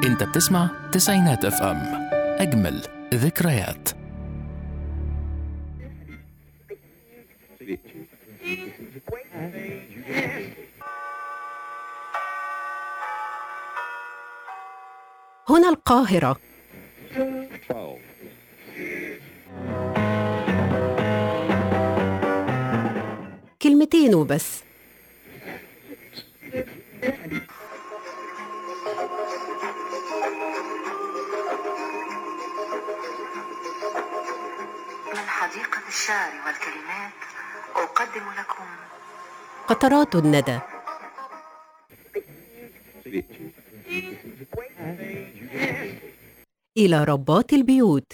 انت بتسمع تسعينات اف ام اجمل ذكريات هنا القاهرة كلمتين وبس من حديقة الشعر والكلمات أقدم لكم قطرات الندى إلى ربات البيوت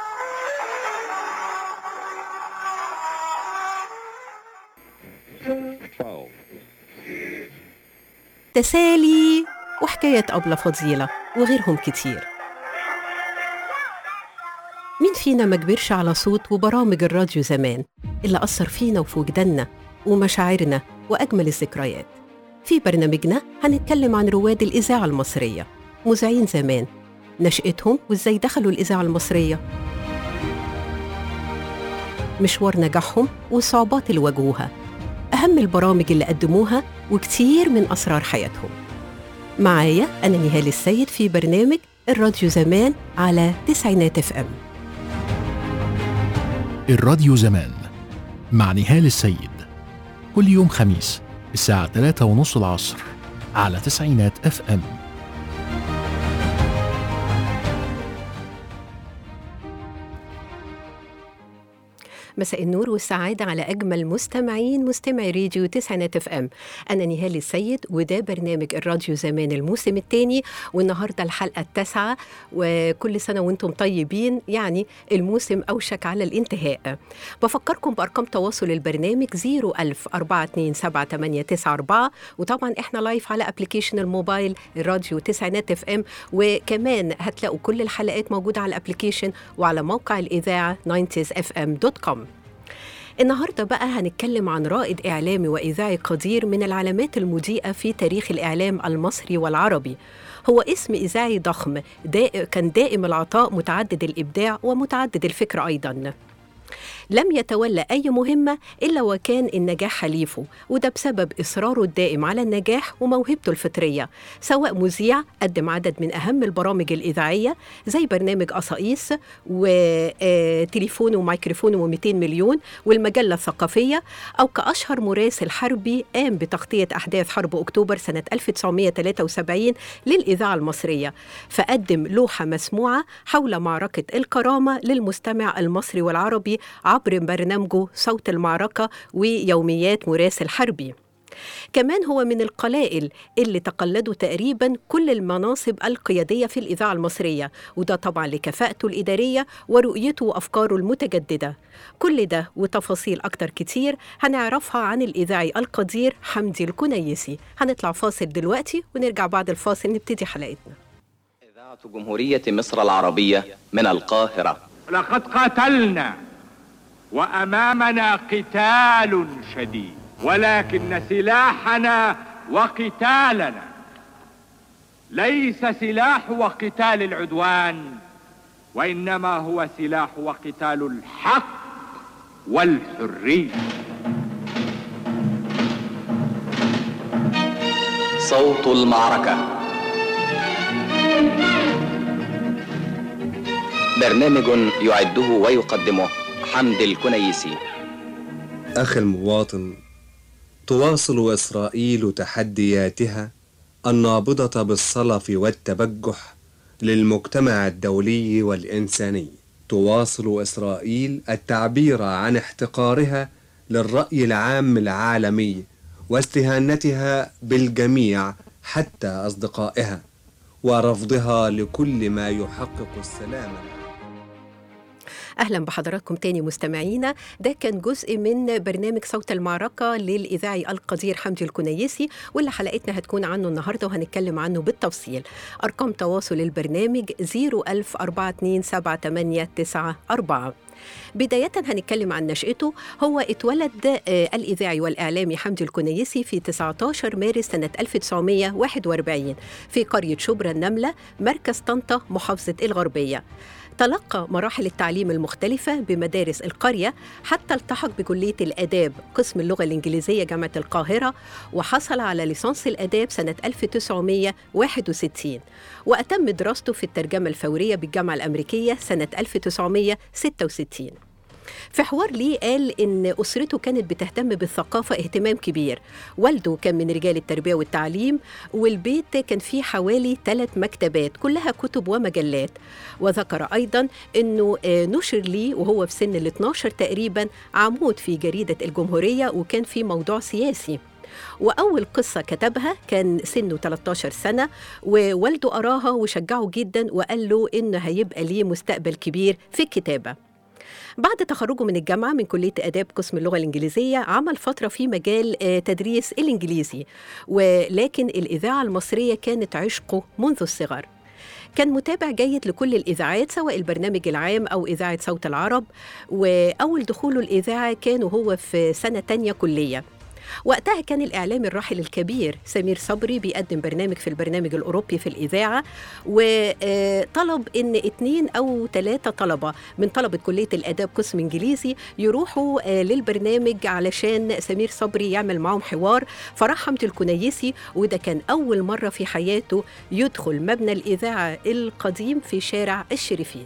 تسالي وحكاية أبلة فضيلة وغيرهم كتير مين فينا ما كبرش على صوت وبرامج الراديو زمان اللي أثر فينا وفي وجداننا ومشاعرنا وأجمل الذكريات في برنامجنا هنتكلم عن رواد الإذاعة المصرية مذيعين زمان نشأتهم وإزاي دخلوا الإذاعة المصرية مشوار نجاحهم والصعوبات اللي واجهوها أهم البرامج اللي قدموها وكتير من أسرار حياتهم معايا أنا نهال السيد في برنامج الراديو زمان على تسعينات اف ام الراديو زمان مع نهال السيد كل يوم خميس الساعة 3 ونص العصر على تسعينات اف ام مساء النور والسعادة على أجمل مستمعين مستمعي راديو تسعينات اف ام أنا نهال السيد وده برنامج الراديو زمان الموسم الثاني والنهاردة الحلقة التاسعة وكل سنة وانتم طيبين يعني الموسم أوشك على الانتهاء بفكركم بأرقام تواصل البرنامج 010427894 وطبعا احنا لايف على ابلكيشن الموبايل الراديو تسعينات اف ام وكمان هتلاقوا كل الحلقات موجودة على الابلكيشن وعلى موقع الإذاعة 90sfm.com النهارده بقى هنتكلم عن رائد اعلامي واذاعي قدير من العلامات المضيئه في تاريخ الاعلام المصري والعربي هو اسم اذاعي ضخم دائم كان دائم العطاء متعدد الابداع ومتعدد الفكر ايضا لم يتولى أي مهمة إلا وكان النجاح حليفه وده بسبب إصراره الدائم على النجاح وموهبته الفطرية سواء مذيع قدم عدد من أهم البرامج الإذاعية زي برنامج قصايص وتليفون وميكروفون و200 مليون والمجلة الثقافية أو كأشهر مراسل حربي قام بتغطية أحداث حرب أكتوبر سنة 1973 للإذاعة المصرية فقدم لوحة مسموعة حول معركة الكرامة للمستمع المصري والعربي عبر برنامجه صوت المعركة ويوميات مراسل حربي كمان هو من القلائل اللي تقلدوا تقريبا كل المناصب القيادية في الإذاعة المصرية وده طبعا لكفاءته الإدارية ورؤيته وأفكاره المتجددة كل ده وتفاصيل أكتر كتير هنعرفها عن الإذاعي القدير حمدي الكنيسي هنطلع فاصل دلوقتي ونرجع بعد الفاصل نبتدي حلقتنا إذاعة جمهورية مصر العربية من القاهرة لقد قاتلنا وامامنا قتال شديد ولكن سلاحنا وقتالنا ليس سلاح وقتال العدوان وانما هو سلاح وقتال الحق والحريه صوت المعركة برنامج يعده ويقدمه حمد الكنيسي أخي المواطن تواصل إسرائيل تحدياتها النابضة بالصلف والتبجح للمجتمع الدولي والإنساني تواصل إسرائيل التعبير عن احتقارها للرأي العام العالمي واستهانتها بالجميع حتى أصدقائها ورفضها لكل ما يحقق السلام أهلا بحضراتكم تاني مستمعينا ده كان جزء من برنامج صوت المعركة للإذاعي القدير حمدي الكنيسي واللي حلقتنا هتكون عنه النهاردة وهنتكلم عنه بالتفصيل أرقام تواصل البرنامج 010427894 بداية هنتكلم عن نشأته هو اتولد آه، الإذاعي والإعلامي حمدي الكنيسي في 19 مارس سنة 1941 في قرية شبرا النملة مركز طنطا محافظة الغربية تلقى مراحل التعليم المختلفة بمدارس القرية حتى التحق بكلية الآداب قسم اللغة الإنجليزية جامعة القاهرة وحصل على ليسانس الآداب سنة 1961 وأتم دراسته في الترجمة الفورية بالجامعة الأمريكية سنة 1966 في حوار ليه قال إن أسرته كانت بتهتم بالثقافة اهتمام كبير والده كان من رجال التربية والتعليم والبيت كان فيه حوالي ثلاث مكتبات كلها كتب ومجلات وذكر أيضا أنه آه، نشر ليه وهو في سن ال 12 تقريبا عمود في جريدة الجمهورية وكان في موضوع سياسي وأول قصة كتبها كان سنه 13 سنة ووالده قراها وشجعه جدا وقال له إنه هيبقى ليه مستقبل كبير في الكتابة بعد تخرجه من الجامعة من كلية آداب قسم اللغة الإنجليزية عمل فترة في مجال آه، تدريس الإنجليزي ولكن الإذاعة المصرية كانت عشقه منذ الصغر كان متابع جيد لكل الإذاعات سواء البرنامج العام أو إذاعة صوت العرب وأول دخوله الإذاعة كان وهو في سنة تانية كلية وقتها كان الإعلامي الراحل الكبير سمير صبري بيقدم برنامج في البرنامج الأوروبي في الإذاعة وطلب إن اتنين أو ثلاثة طلبة من طلبة كلية الآداب قسم إنجليزي يروحوا آه، للبرنامج علشان سمير صبري يعمل معهم حوار فراح حمد الكنيسي وده كان أول مرة في حياته يدخل مبنى الإذاعة القديم في شارع الشريفين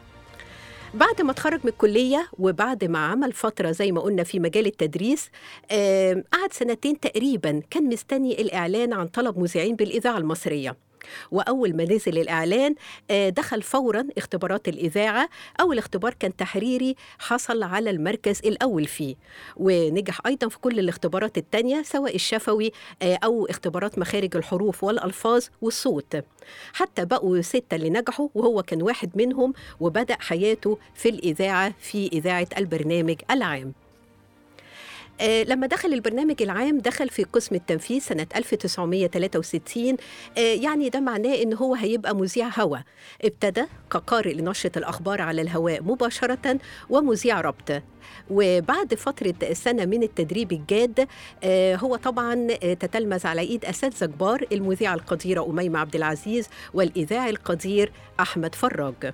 بعد ما اتخرج من الكلية وبعد ما عمل فترة زي ما قلنا في مجال التدريس آم، قعد سنتين تقريبا كان مستني الإعلان عن طلب مذيعين بالإذاعة المصرية وأول ما نزل الإعلان آه، دخل فورا اختبارات الإذاعة أول اختبار كان تحريري حصل على المركز الأول فيه ونجح أيضا في كل الاختبارات التانية سواء الشفوي آه، أو اختبارات مخارج الحروف والألفاظ والصوت حتى بقوا ستة اللي نجحوا وهو كان واحد منهم وبدأ حياته في الإذاعة في إذاعة البرنامج العام آه، لما دخل البرنامج العام دخل في قسم التنفيذ سنة 1963 آه، يعني ده معناه إن هو هيبقى مذيع هوا ابتدى كقارئ لنشرة الأخبار على الهواء مباشرة ومذيع ربط وبعد فترة سنة من التدريب الجاد آه، هو طبعا آه، تتلمذ على إيد أساتذة كبار المذيعة القديرة أميمة عبد العزيز والإذاعي القدير أحمد فراج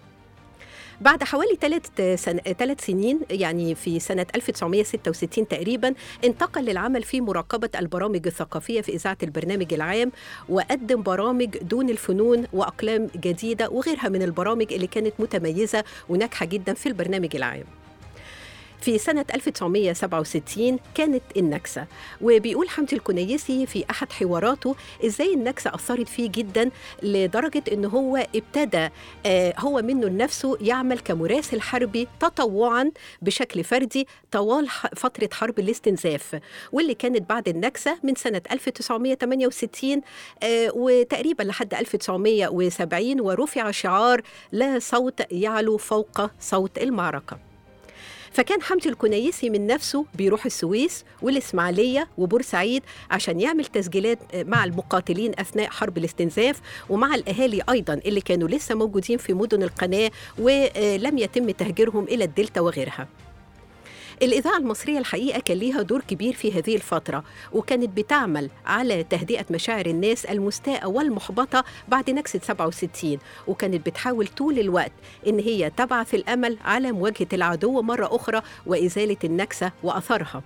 بعد حوالي ثلاث سن... ثلاث سنين يعني في سنة 1966 تقريبا انتقل للعمل في مراقبة البرامج الثقافية في إذاعة البرنامج العام وقدم برامج دون الفنون وأقلام جديدة وغيرها من البرامج اللي كانت متميزة وناجحة جدا في البرنامج العام في سنة 1967 كانت النكسة وبيقول حمدي الكنيسي في أحد حواراته إزاي النكسة أثرت فيه جدا لدرجة إن هو ابتدى آه، هو منه لنفسه يعمل كمراسل حربي تطوعا بشكل فردي طوال ح- فترة حرب الاستنزاف واللي كانت بعد النكسة من سنة 1968 آه، وتقريبا لحد 1970 ورفع شعار لا صوت يعلو فوق صوت المعركة فكان حمدي الكنيسي من نفسه بيروح السويس والإسماعيلية وبورسعيد عشان يعمل تسجيلات مع المقاتلين أثناء حرب الاستنزاف ومع الأهالي أيضا اللي كانوا لسه موجودين في مدن القناة ولم يتم تهجيرهم إلى الدلتا وغيرها الإذاعة المصرية الحقيقة كان ليها دور كبير في هذه الفترة وكانت بتعمل على تهدئة مشاعر الناس المستاءة والمحبطة بعد نكسة 67 وكانت بتحاول طول الوقت إن هي تبعث الأمل على مواجهة العدو مرة أخرى وإزالة النكسة وأثرها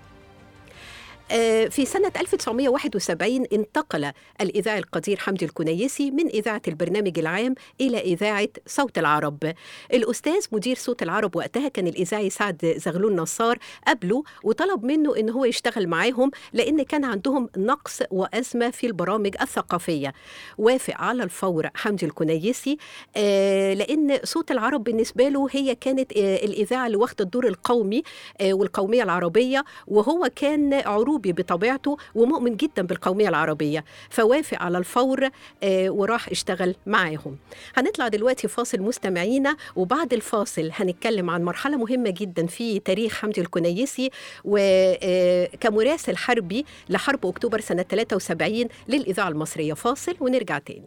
آه، في سنة 1971 انتقل الإذاعي القدير حمدي الكنيسي من إذاعة البرنامج العام إلى إذاعة صوت العرب الأستاذ مدير صوت العرب وقتها كان الإذاعي سعد زغلول نصار قبله وطلب منه إن هو يشتغل معاهم لأن كان عندهم نقص وأزمة في البرامج الثقافية وافق على الفور حمدي الكنيسي آه، لأن صوت العرب بالنسبة له هي كانت آه، الإذاعة اللي واخدة الدور القومي آه، والقومية العربية وهو كان عروض أثيوبي بطبيعته ومؤمن جدا بالقومية العربية فوافق على الفور آه، وراح اشتغل معاهم هنطلع دلوقتي فاصل مستمعينا وبعد الفاصل هنتكلم عن مرحلة مهمة جدا في تاريخ حمدي الكنيسي وكمراسل حربي لحرب أكتوبر سنة 73 للإذاعة المصرية فاصل ونرجع تاني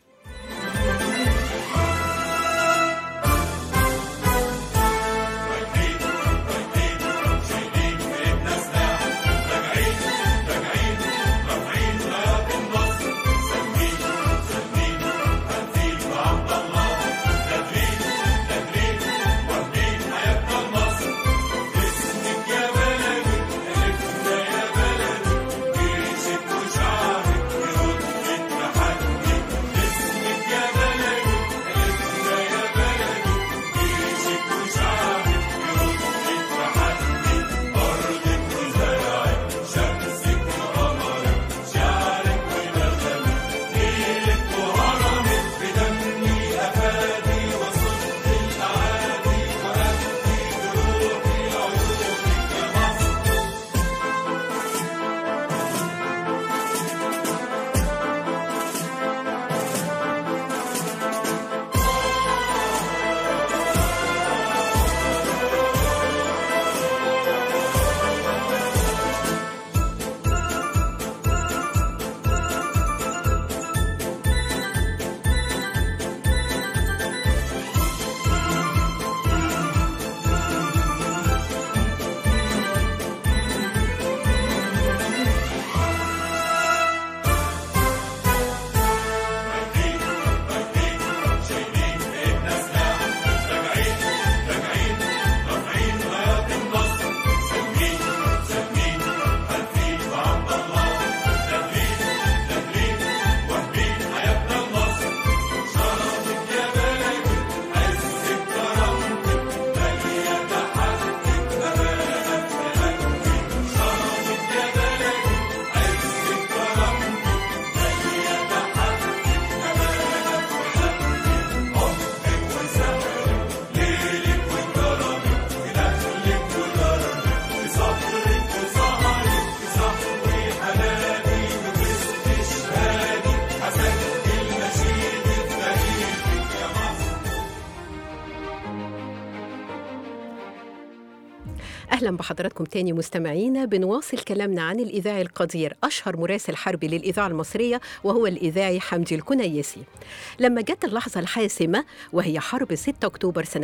اهلا بحضراتكم تاني مستمعينا بنواصل كلامنا عن الاذاعي القدير اشهر مراسل حربي للاذاعه المصريه وهو الاذاعي حمدي الكنيسي لما جت اللحظه الحاسمه وهي حرب 6 اكتوبر سنه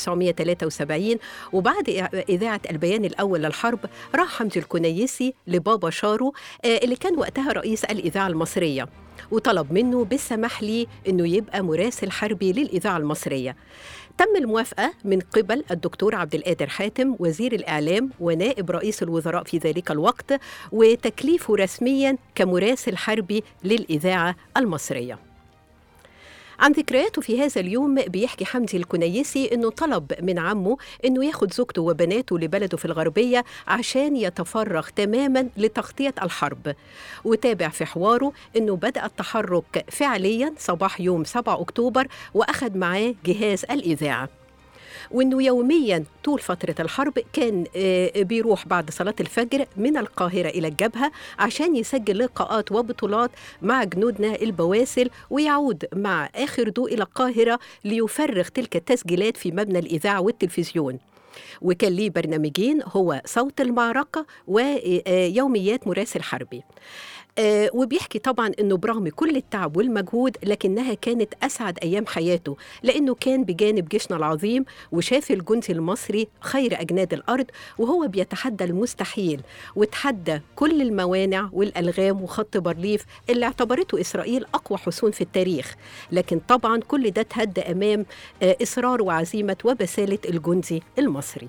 1973 وبعد اذاعه البيان الاول للحرب راح حمدي الكنيسي لبابا شارو آه، اللي كان وقتها رئيس الاذاعه المصريه وطلب منه بالسماح لي انه يبقى مراسل حربي للاذاعه المصريه تم الموافقة من قبل الدكتور عبد القادر حاتم وزير الإعلام ونائب رئيس الوزراء في ذلك الوقت وتكليفه رسميا كمراسل حربي للإذاعة المصرية عن ذكرياته في هذا اليوم بيحكي حمدي الكنيسي انه طلب من عمه انه ياخد زوجته وبناته لبلده في الغربيه عشان يتفرغ تماما لتغطيه الحرب وتابع في حواره انه بدا التحرك فعليا صباح يوم 7 اكتوبر واخد معاه جهاز الاذاعه وانه يوميا طول فتره الحرب كان آه، بيروح بعد صلاه الفجر من القاهره الى الجبهه عشان يسجل لقاءات وبطولات مع جنودنا البواسل ويعود مع اخر ضوء الى القاهره ليفرغ تلك التسجيلات في مبنى الاذاعه والتلفزيون وكان ليه برنامجين هو صوت المعركة ويوميات مراسل حربي آه، وبيحكي طبعا انه برغم كل التعب والمجهود لكنها كانت اسعد ايام حياته لانه كان بجانب جيشنا العظيم وشاف الجندي المصري خير اجناد الارض وهو بيتحدى المستحيل وتحدى كل الموانع والالغام وخط بارليف اللي اعتبرته اسرائيل اقوى حصون في التاريخ لكن طبعا كل ده تهدى امام آه، اصرار وعزيمه وبساله الجندي المصري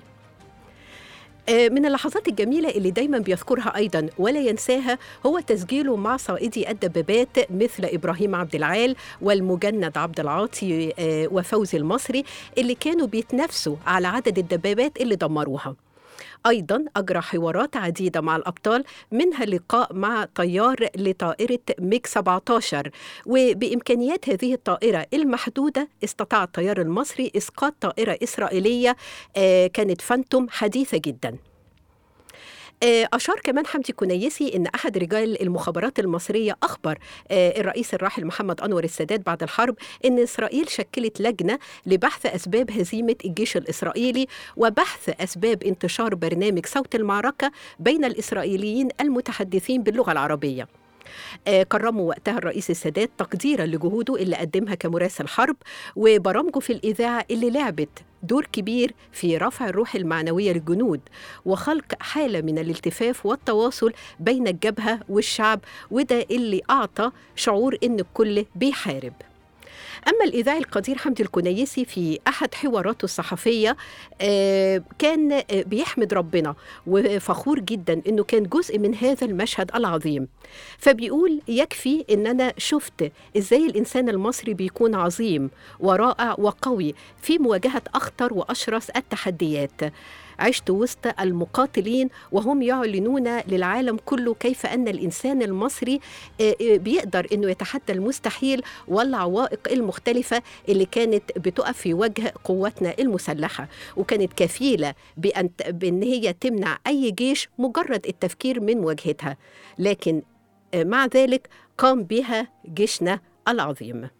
آه، من اللحظات الجميلة اللي دايما بيذكرها أيضا ولا ينساها هو تسجيله مع صائدي الدبابات مثل إبراهيم عبد العال والمجند عبد العاطي آه، وفوزي المصري اللي كانوا بيتنافسوا على عدد الدبابات اللي دمروها أيضا أجرى حوارات عديدة مع الأبطال منها لقاء مع طيار لطائرة ميك 17 وبإمكانيات هذه الطائرة المحدودة استطاع الطيار المصري إسقاط طائرة إسرائيلية آه، كانت فانتوم حديثة جدا آه، أشار كمان حمدي كنيسي إن أحد رجال المخابرات المصرية أخبر آه، الرئيس الراحل محمد أنور السادات بعد الحرب إن إسرائيل شكلت لجنة لبحث أسباب هزيمة الجيش الإسرائيلي وبحث أسباب انتشار برنامج صوت المعركة بين الإسرائيليين المتحدثين باللغة العربية آه، كرموا وقتها الرئيس السادات تقديرا لجهوده اللي قدمها كمراسل حرب وبرامجه في الإذاعة اللي لعبت دور كبير في رفع الروح المعنوية للجنود وخلق حالة من الالتفاف والتواصل بين الجبهة والشعب وده اللي أعطى شعور إن الكل بيحارب أما الإذاعي القدير حمدي الكنيسي في أحد حواراته الصحفية آه، كان آه، بيحمد ربنا وفخور جدا إنه كان جزء من هذا المشهد العظيم فبيقول يكفي إن أنا شفت إزاي الإنسان المصري بيكون عظيم ورائع وقوي في مواجهة أخطر وأشرس التحديات عشت وسط المقاتلين وهم يعلنون للعالم كله كيف أن الإنسان المصري آه، آه، بيقدر أنه يتحدى المستحيل والعوائق المختلفة اللي كانت بتقف في وجه قواتنا المسلحة وكانت كفيلة بأن, بأن هي تمنع أي جيش مجرد التفكير من مواجهتها لكن آه، مع ذلك قام بها جيشنا العظيم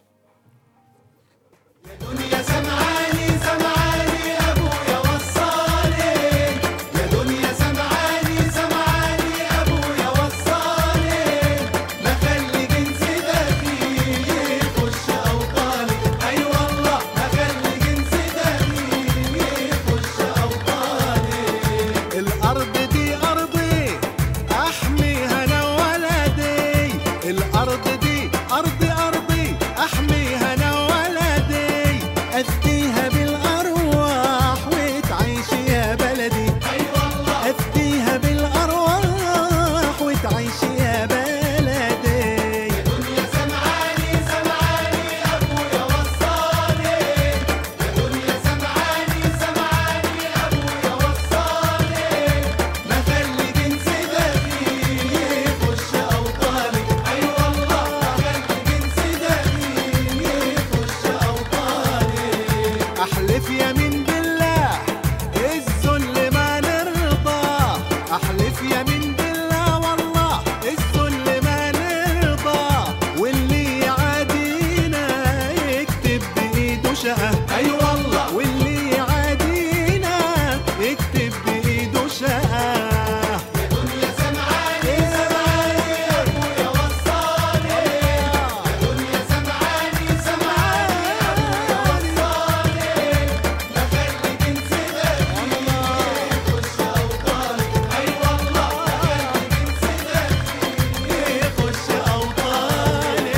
دنيا سمعاني سمعاني ابويا وصاني يا دنيا سمعاني سمعاني ابويا وصاني ما خلي جنسي دخيل يخش اوطاني اي والله ما خلي جنسي دخيل يخش اوطاني الارض دي ارضي احميها انا ولدي الارض دي ارضي ارضي احميها انا ولدي افديها بالارواح وتعيش يا بلدي اي والله افديها بالارواح وتعيش يا بلدي يا دنيا سمعاني سمعاني ابويا وصاني يا دنيا سمعاني سمعاني ابويا وصاني ما خلي جنسي دخيل يخش اوطاني اي والله ما خلي جنسي دخيل يخش اوطاني احلف يمين بالله الذل ما نرضى احلف يمين بالله والله الذل ما نرضى واللي يعادينا يكتب بايده شقه اي والله واللي يعادينا يكتب بايده شقه يا دنيا سمعاني سمعاني ابويا وصاني يا دنيا سمعاني سمعاني ابويا وصاني ما خلي جنسي دخيل يخش اوطاني اي والله ما خلي جنسي دخيل يخش اوطاني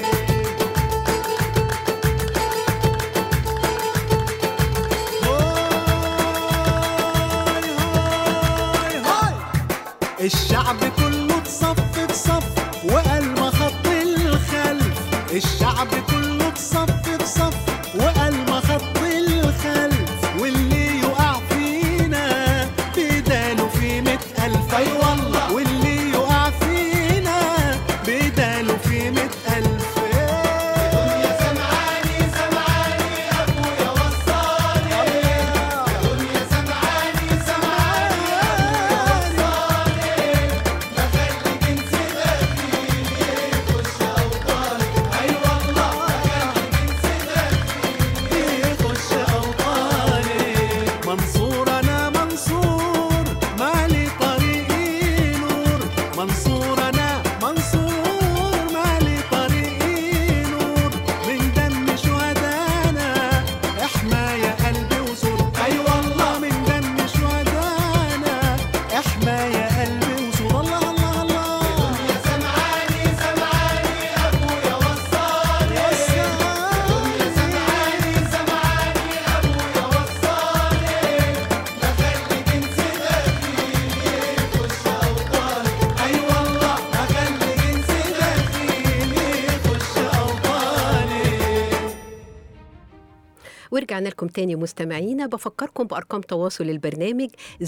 هاي هاي هاي الشعب كله اتصف بصف وقال ما خط الخلف الشعب كله اتصف بصف وقال ما خط الخلف واللي يقع فينا بداله في مئة ألف أي والله واللي يقع فينا بداله في مئة ألف دنيا سمعاني سمعاني أبويا وصاني يا دنيا سمعاني سمعاني أبويا وصاني ما خلي جنسي دخيل يخش أوطاني أي والله ما خلي جنسي دخيل يخش أوطاني منصور أنا منصور مالي طريقي نور منصور أنا منصور مالي طريقي نور من دم شهدانا احمايا قلبي وصور أي والله من دم شهدانا احمايا قلبي وصور الله الله الله يا سمعاني سمعاني أبويا وصاني يا سمعاني سمعاني أبويا وصاني ما خلي جنسي دخيل يخش أوطاني أي والله ما خلي جنسي دخيل يخش أوطاني ورجعنا لكم تاني مستمعينا بفكركم بأرقام تواصل البرنامج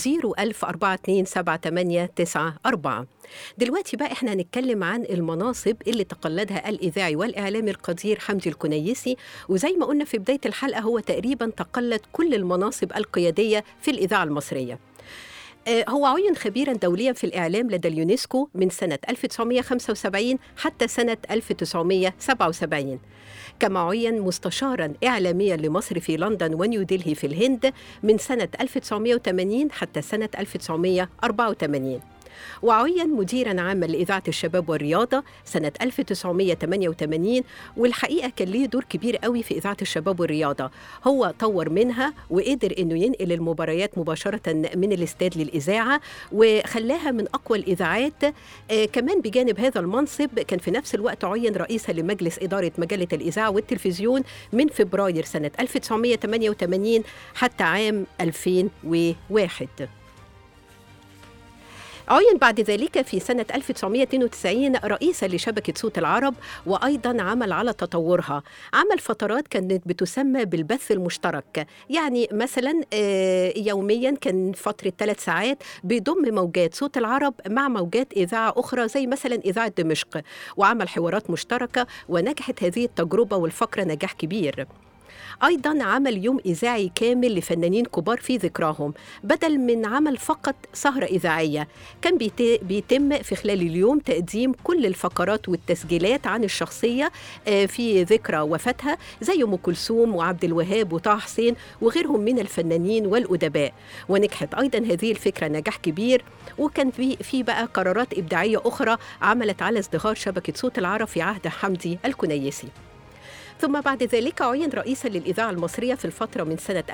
010427894 دلوقتي بقى احنا هنتكلم عن المناصب اللي تقلدها الإذاعي والإعلامي القدير حمدي الكنيسي وزي ما قلنا في بداية الحلقة هو تقريبا تقلد كل المناصب القيادية في الإذاعة المصرية آه، هو عين خبيرا دوليا في الإعلام لدى اليونسكو من سنة 1975 حتى سنة 1977 كما عين مستشارا إعلاميا لمصر في لندن ونيودلهي في الهند من سنة 1980 حتى سنة 1984 وعين مديرا عاما لإذاعة الشباب والرياضة سنة 1988 والحقيقة كان ليه دور كبير قوي في إذاعة الشباب والرياضة هو طور منها وقدر إنه ينقل المباريات مباشرة من الاستاد للإذاعة وخلاها من أقوى الإذاعات آه كمان بجانب هذا المنصب كان في نفس الوقت عين رئيسا لمجلس إدارة مجلة الإذاعة والتلفزيون من فبراير سنة 1988 حتى عام 2001 عين بعد ذلك في سنة 1992 رئيسا لشبكة صوت العرب وأيضا عمل على تطورها عمل فترات كانت بتسمى بالبث المشترك يعني مثلا آه، يوميا كان فترة ثلاث ساعات بيضم موجات صوت العرب مع موجات إذاعة أخرى زي مثلا إذاعة دمشق وعمل حوارات مشتركة ونجحت هذه التجربة والفقرة نجاح كبير أيضا عمل يوم إذاعي كامل لفنانين كبار في ذكراهم بدل من عمل فقط سهرة إذاعية كان بيت- بيتم في خلال اليوم تقديم كل الفقرات والتسجيلات عن الشخصية آه، في ذكرى وفاتها زي أم كلثوم وعبد الوهاب وطه حسين وغيرهم من الفنانين والأدباء ونجحت أيضا هذه الفكرة نجاح كبير وكان في في بقى قرارات إبداعية أخرى عملت على ازدهار شبكة صوت العرب في عهد حمدي الكنيسي ثم بعد ذلك عين رئيسا للإذاعة المصرية في الفترة من سنة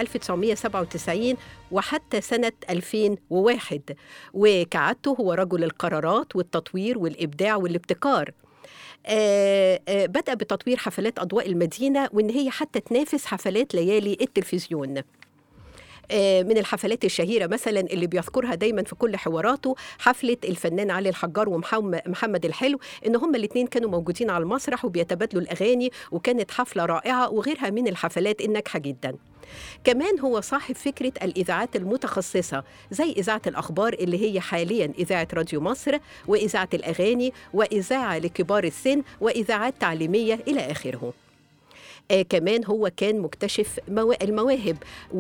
1997 وحتى سنة 2001 وكعادته هو رجل القرارات والتطوير والإبداع والابتكار آه، آه، بدأ بتطوير حفلات أضواء المدينة وإن هي حتى تنافس حفلات ليالي التلفزيون آه، من الحفلات الشهيرة مثلا اللي بيذكرها دايما في كل حواراته حفلة الفنان علي الحجار ومحمد الحلو إن هما الاتنين كانوا موجودين على المسرح وبيتبادلوا الأغاني وكانت حفلة رائعة وغيرها من الحفلات الناجحة جدا كمان هو صاحب فكرة الإذاعات المتخصصة زي إذاعة الأخبار اللي هي حاليا إذاعة راديو مصر وإذاعة الأغاني وإذاعة لكبار السن وإذاعات تعليمية إلى آخره آه كمان هو كان مكتشف موا- المواهب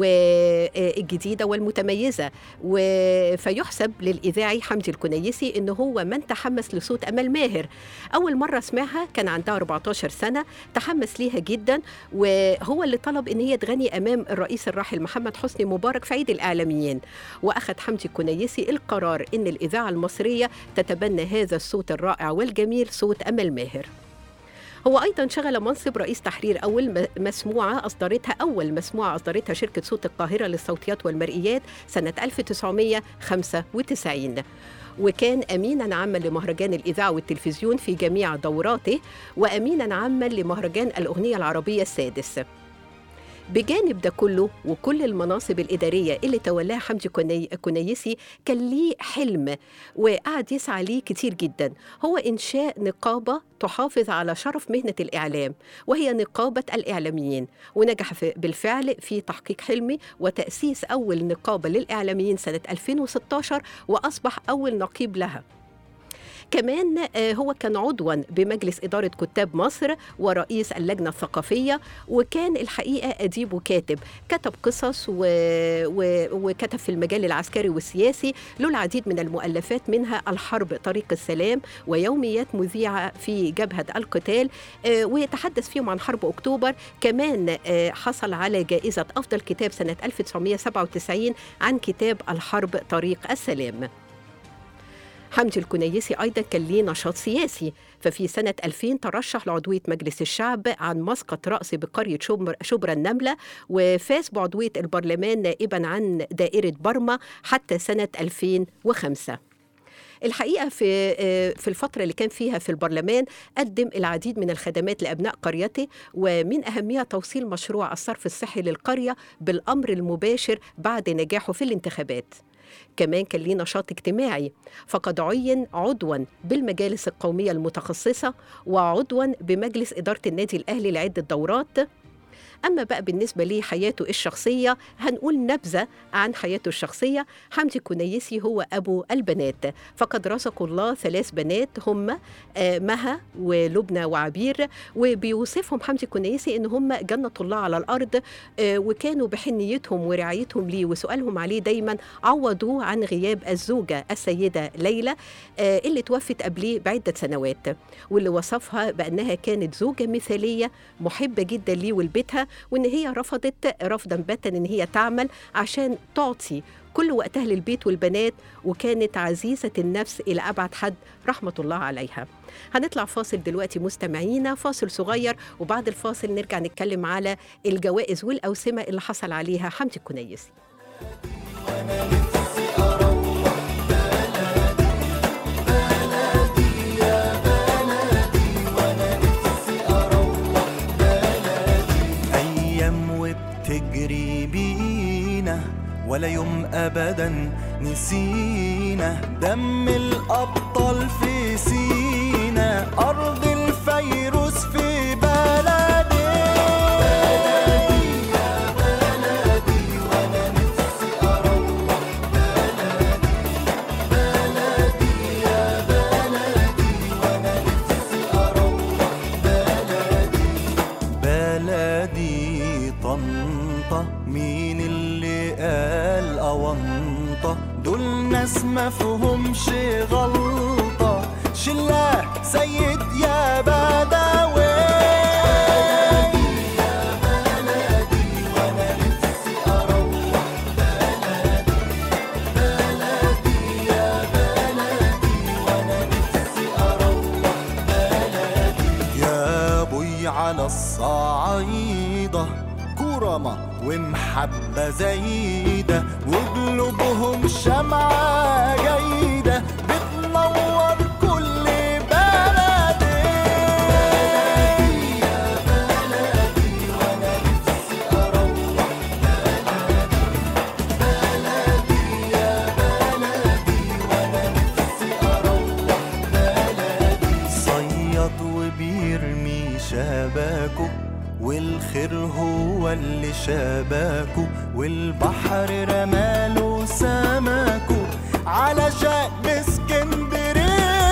والجديدة والمتميزة و- فيحسب للإذاعي حمدي الكنيسي إنه هو من تحمس لصوت أمل ماهر أول مرة سمعها كان عندها 14 سنة تحمس ليها جدا وهو اللي طلب إن هي تغني أمام الرئيس الراحل محمد حسني مبارك في عيد الإعلاميين وأخذ حمدي الكنيسي القرار إن الإذاعة المصرية تتبنى هذا الصوت الرائع والجميل صوت أمل ماهر هو أيضا شغل منصب رئيس تحرير أول م- مسموعة أصدرتها أول مسموعة أصدرتها شركة صوت القاهرة للصوتيات والمرئيات سنة 1995 وكان أمينا عاما لمهرجان الإذاعة والتلفزيون في جميع دوراته وأمينا عاما لمهرجان الأغنية العربية السادس بجانب ده كله وكل المناصب الإدارية اللي تولاها حمدي كني- كنيسي كان ليه حلم وقعد يسعى ليه كتير جدا هو إنشاء نقابة تحافظ على شرف مهنة الإعلام وهي نقابة الإعلاميين ونجح في- بالفعل في تحقيق حلمي وتأسيس أول نقابة للإعلاميين سنة 2016 وأصبح أول نقيب لها كمان آه، هو كان عضوا بمجلس إدارة كتاب مصر ورئيس اللجنة الثقافية وكان الحقيقة أديب وكاتب كتب قصص و... و... وكتب في المجال العسكري والسياسي له العديد من المؤلفات منها الحرب طريق السلام ويوميات مذيعة في جبهة القتال آه، ويتحدث فيهم عن حرب أكتوبر كمان آه، حصل على جائزة أفضل كتاب سنة 1997 عن كتاب الحرب طريق السلام حمدي الكنيسي أيضا كان ليه نشاط سياسي ففي سنة 2000 ترشح لعضوية مجلس الشعب عن مسقط رأس بقرية شبر- شبرا النملة وفاز بعضوية البرلمان نائبا عن دائرة برما حتى سنة 2005 الحقيقه في في الفتره اللي كان فيها في البرلمان قدم العديد من الخدمات لابناء قريته ومن اهمها توصيل مشروع الصرف الصحي للقريه بالامر المباشر بعد نجاحه في الانتخابات كمان كان ليه نشاط اجتماعي فقد عين عضوا بالمجالس القوميه المتخصصه وعضوا بمجلس اداره النادي الاهلي لعده دورات أما بقى بالنسبة لحياته الشخصية هنقول نبذة عن حياته الشخصية حمدي كنيسي هو أبو البنات فقد رزقه الله ثلاث بنات هم آه، مها ولبنى وعبير وبيوصفهم حمدي كنيسي إن هم جنة الله على الأرض آه، وكانوا بحنيتهم ورعايتهم ليه وسؤالهم عليه دايما عوضوه عن غياب الزوجة السيدة ليلى آه، اللي توفت قبليه بعدة سنوات واللي وصفها بأنها كانت زوجة مثالية محبة جدا ليه ولبيتها وإن هي رفضت رفضا باتا إن هي تعمل عشان تعطي كل وقتها للبيت والبنات وكانت عزيزة النفس إلى أبعد حد رحمة الله عليها هنطلع فاصل دلوقتي مستمعينا فاصل صغير وبعد الفاصل نرجع نتكلم على الجوائز والأوسمة اللي حصل عليها حمدي الكنيسي أيام وبتجري بينا ولا يوم أبدا نسينا دم الأبطال في سينا أرض الفيروس في بلدي بلدي طنطا مين اللي قال أونطة دول ناس مفهومش غلطة شلة سيد يا بدوي يا بوي على الصعيدة كرمة ومحبة زايدة وقلوبهم شمعة جيدة بتنور كل بلدي صياد وبيرمي شباكه والخير هو اللي شباكه والبحر رماله سمكه على شأن اسكندرية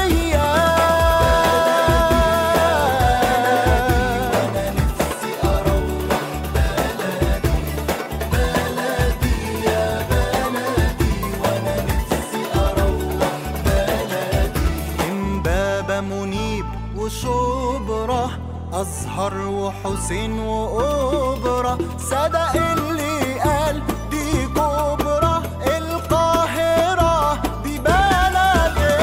امبابة منيب وشبرة أزهر وحسين وأوبرا صدق اللي قال دي كبرى القاهرة دي بلدي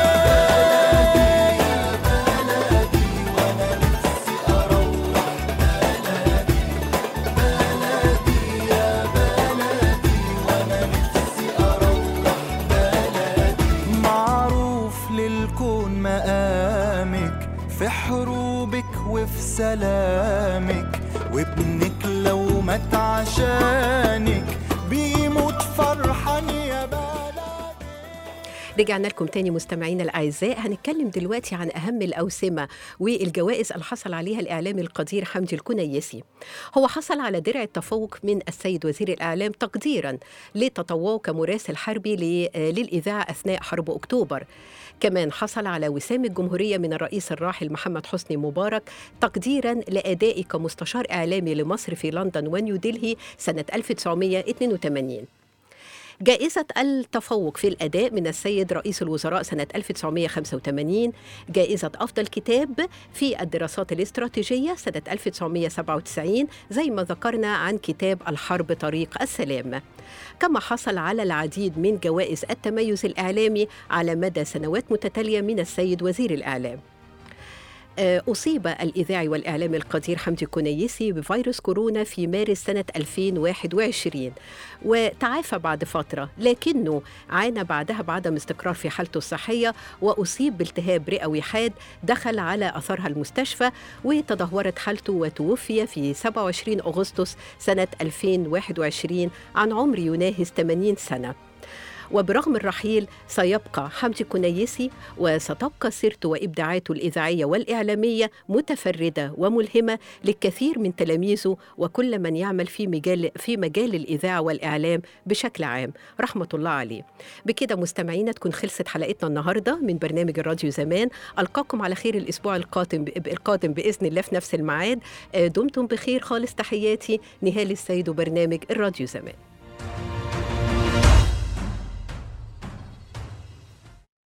معروف للكون مقامك في حروبك وفي سلامك وابنك لو مات عشانك بيموت فرحان يا بلدي رجعنا لكم تاني مستمعينا الاعزاء هنتكلم دلوقتي عن اهم الاوسمه والجوائز اللي حصل عليها الاعلامي القدير حمدي الكنيسي. هو حصل على درع التفوق من السيد وزير الاعلام تقديرا لتطوعه كمراسل حربي ل- للاذاعه اثناء حرب اكتوبر. كمان حصل على وسام الجمهوريه من الرئيس الراحل محمد حسني مبارك تقديرا لادائه كمستشار اعلامي لمصر في لندن ونيودلهي سنه 1982. جائزة التفوق في الأداء من السيد رئيس الوزراء سنة 1985 جائزة أفضل كتاب في الدراسات الاستراتيجية سنة 1997 زي ما ذكرنا عن كتاب الحرب طريق السلام كما حصل على العديد من جوائز التميز الإعلامي على مدى سنوات متتالية من السيد وزير الإعلام آه، أصيب الإذاعي والإعلامي القدير حمدي كنيسي بفيروس كورونا في مارس سنة 2021 وتعافى بعد فترة لكنه عانى بعدها بعدم استقرار في حالته الصحية وأصيب بالتهاب رئوي حاد دخل على أثرها المستشفى وتدهورت حالته وتوفي في 27 أغسطس سنة 2021 عن عمر يناهز 80 سنة وبرغم الرحيل سيبقى حمدي كنيسي وستبقى سيرته وإبداعاته الإذاعية والإعلامية متفردة وملهمة للكثير من تلاميذه وكل من يعمل في مجال في مجال الإذاعة والإعلام بشكل عام رحمة الله عليه بكده مستمعينا تكون خلصت حلقتنا النهارده من برنامج الراديو زمان ألقاكم على خير الأسبوع القادم القادم بإذن الله في نفس الميعاد آه، دمتم بخير خالص تحياتي نهال السيد وبرنامج الراديو زمان